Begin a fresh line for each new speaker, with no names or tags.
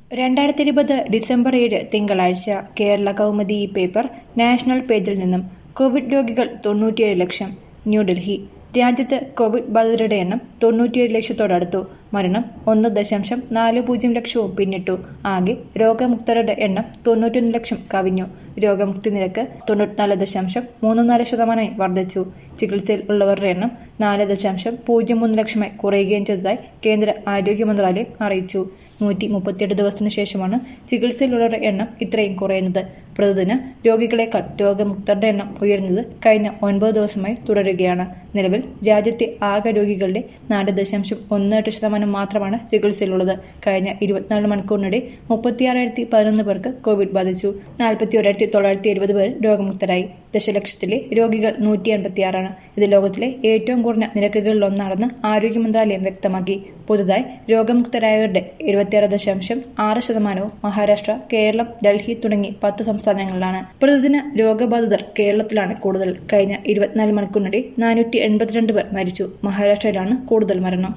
രണ്ടായിരത്തി ഇരുപത് ഡിസംബർ ഏഴ് തിങ്കളാഴ്ച കേരള കൗമുദി ഈ പേപ്പർ നാഷണൽ പേജിൽ നിന്നും കോവിഡ് രോഗികൾ തൊണ്ണൂറ്റിയേഴ് ലക്ഷം ന്യൂഡൽഹി രാജ്യത്ത് കോവിഡ് ബാധിതരുടെ എണ്ണം തൊണ്ണൂറ്റിയേഴ് ലക്ഷത്തോടടുത്തു മരണം ഒന്ന് ദശാംശം നാല് പൂജ്യം ലക്ഷവും പിന്നിട്ടു ആകെ രോഗമുക്തരുടെ എണ്ണം തൊണ്ണൂറ്റിയൊന്ന് ലക്ഷം കവിഞ്ഞു രോഗമുക്തി നിരക്ക് തൊണ്ണൂറ്റിനാല് ദശാംശം മൂന്ന് നാല് ശതമാനമായി വർദ്ധിച്ചു ചികിത്സയിൽ ഉള്ളവരുടെ എണ്ണം നാല് ദശാംശം പൂജ്യം മൂന്ന് ലക്ഷമായി കുറയുകയും ചെയ്തതായി കേന്ദ്ര ആരോഗ്യ മന്ത്രാലയം അറിയിച്ചു നൂറ്റി മുപ്പത്തിയെട്ട് ദിവസത്തിനു ശേഷമാണ് ചികിത്സയിലുള്ളവരുടെ എണ്ണം ഇത്രയും കുറയുന്നത് പ്രതിദിന രോഗികളെക്കാൾ രോഗമുക്തരുടെ എണ്ണം ഉയരുന്നത് കഴിഞ്ഞ ഒൻപത് ദിവസമായി തുടരുകയാണ് നിലവിൽ രാജ്യത്തെ ആകെ രോഗികളുടെ നാല് ദശാംശം ഒന്ന് എട്ട് ശതമാനം മാത്രമാണ് ചികിത്സയിലുള്ളത് കഴിഞ്ഞ ഇരുപത്തിനാല് മണിക്കൂറിനിടെ മുപ്പത്തിയാറായിരത്തി പതിനൊന്ന് പേർക്ക് കോവിഡ് ബാധിച്ചു നാൽപ്പത്തി ഒരായിരത്തി തൊള്ളായിരത്തി എഴുപത് പേർ രോഗമുക്തരായി ദശലക്ഷത്തിലെ രോഗികൾ നൂറ്റി എൺപത്തിയാറാണ് ഇത് ലോകത്തിലെ ഏറ്റവും കുറഞ്ഞ നിരക്കുകളിലൊന്നാണെന്ന് ആരോഗ്യ മന്ത്രാലയം വ്യക്തമാക്കി പുതുതായി രോഗമുക്തരായവരുടെ എഴുപത്തിയാറ് ദശാംശം ആറ് ശതമാനവും മഹാരാഷ്ട്ര കേരളം ഡൽഹി തുടങ്ങി പത്ത് സംസ്ഥാനങ്ങളിലാണ് പ്രതിദിന രോഗബാധിതർ കേരളത്തിലാണ് കൂടുതൽ കഴിഞ്ഞ ഇരുപത്തിനാല് മണിക്കൂറിനിടെ നാനൂറ്റി എൺപത്തിരണ്ട് പേർ മരിച്ചു മഹാരാഷ്ട്രയിലാണ് കൂടുതൽ മരണം